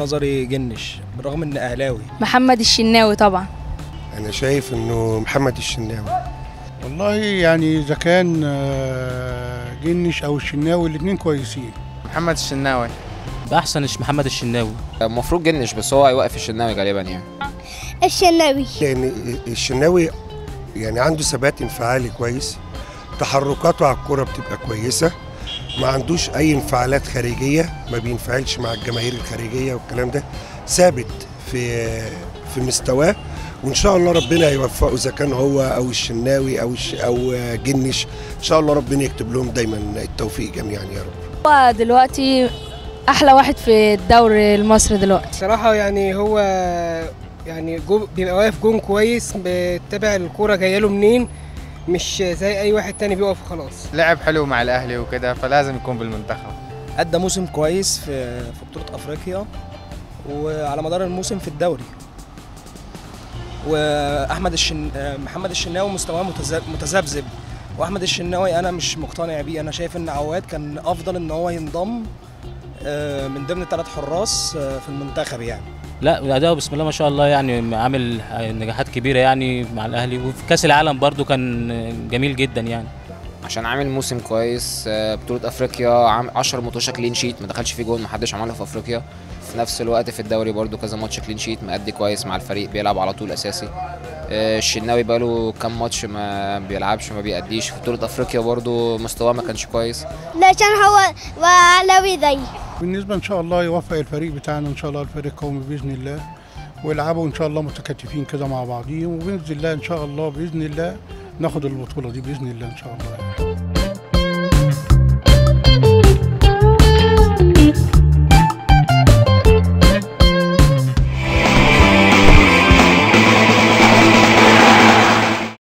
نظري جنش بالرغم ان اهلاوي محمد الشناوي طبعا انا شايف انه محمد الشناوي والله يعني اذا كان آه، جنش او الشناوي الاثنين كويسين محمد الشناوي احسن محمد الشناوي المفروض جنش بس هو هيوقف الشناوي غالبا يعني الشناوي لان الشناوي يعني عنده ثبات انفعالي كويس تحركاته على الكرة بتبقى كويسة ما عندوش اي انفعالات خارجية ما بينفعلش مع الجماهير الخارجية والكلام ده ثابت في في مستواه وان شاء الله ربنا هيوفقه اذا كان هو او الشناوي او الش او جنش ان شاء الله ربنا يكتب لهم دايما التوفيق جميعا يا رب هو دلوقتي احلى واحد في الدوري المصري دلوقتي صراحة يعني هو يعني جو بيبقى واقف جون كويس بيتابع الكورة جايه له منين مش زي أي واحد تاني بيقف خلاص لعب حلو مع الاهلي وكده فلازم يكون بالمنتخب ادى موسم كويس في في بطوله افريقيا وعلى مدار الموسم في الدوري واحمد الشن... محمد الشناوي مستواه متذ- متذبذب واحمد الشناوي انا مش مقتنع بيه انا شايف ان عواد كان افضل ان هو ينضم آه، من ضمن ثلاث حراس آه، في المنتخب يعني لا اداؤه بسم الله ما شاء الله يعني عامل نجاحات كبيره يعني مع الاهلي وفي كاس العالم برضو كان جميل جدا يعني عشان عامل موسم كويس آه، بطولة افريقيا عام 10 ماتشات كلين شيت ما دخلش فيه جول ما حدش عملها في افريقيا في نفس الوقت في الدوري برضو كذا ماتش كلين شيت مأدي كويس مع الفريق بيلعب على طول اساسي آه، الشناوي بقاله كام ماتش ما بيلعبش ما بيأديش في بطولة افريقيا برضو مستواه ما كانش كويس عشان هو وعلوي زي بالنسبه ان شاء الله يوفق الفريق بتاعنا ان شاء الله الفريق القومي باذن الله ويلعبوا ان شاء الله متكاتفين كده مع بعضيهم وباذن الله ان شاء الله باذن الله ناخد البطوله دي باذن الله ان شاء الله